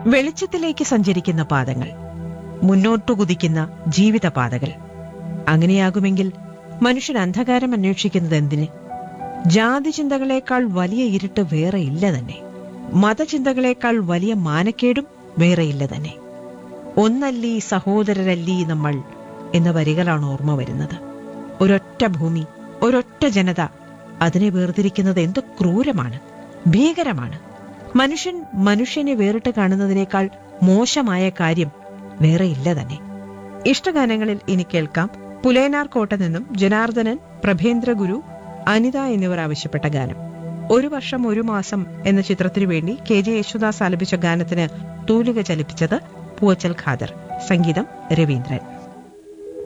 വെളിച്ചത്തിലേക്ക് സഞ്ചരിക്കുന്ന പാതകൾ മുന്നോട്ടു കുതിക്കുന്ന ജീവിതപാതകൾ അങ്ങനെയാകുമെങ്കിൽ മനുഷ്യൻ അന്ധകാരം അന്വേഷിക്കുന്നത് എന്തിന് ജാതി ചിന്തകളേക്കാൾ വലിയ ഇരുട്ട് വേറെ ഇല്ല തന്നെ മതചിന്തകളേക്കാൾ വലിയ മാനക്കേടും വേറെ ഇല്ല തന്നെ ഒന്നല്ലീ സഹോദരരല്ലീ നമ്മൾ എന്ന വരികളാണ് ഓർമ്മ വരുന്നത് ഒരൊറ്റ ഭൂമി ഒരൊറ്റ ജനത അതിനെ വേർതിരിക്കുന്നത് എന്ത് ക്രൂരമാണ് ഭീകരമാണ് മനുഷ്യൻ മനുഷ്യനെ വേറിട്ട് കാണുന്നതിനേക്കാൾ മോശമായ കാര്യം വേറെ ഇല്ല തന്നെ ഇഷ്ടഗാനങ്ങളിൽ ഇനി കേൾക്കാം പുലേനാർ കോട്ട നിന്നും ജനാർദ്ദനൻ പ്രഭേന്ദ്ര ഗുരു അനിത എന്നിവർ ആവശ്യപ്പെട്ട ഗാനം ഒരു വർഷം ഒരു മാസം എന്ന ചിത്രത്തിനു വേണ്ടി കെ ജെ യേശുദാസ് ആലപിച്ച ഗാനത്തിന് തൂലിക ചലിപ്പിച്ചത് പൂവച്ചൽ ഖാദർ സംഗീതം രവീന്ദ്രൻ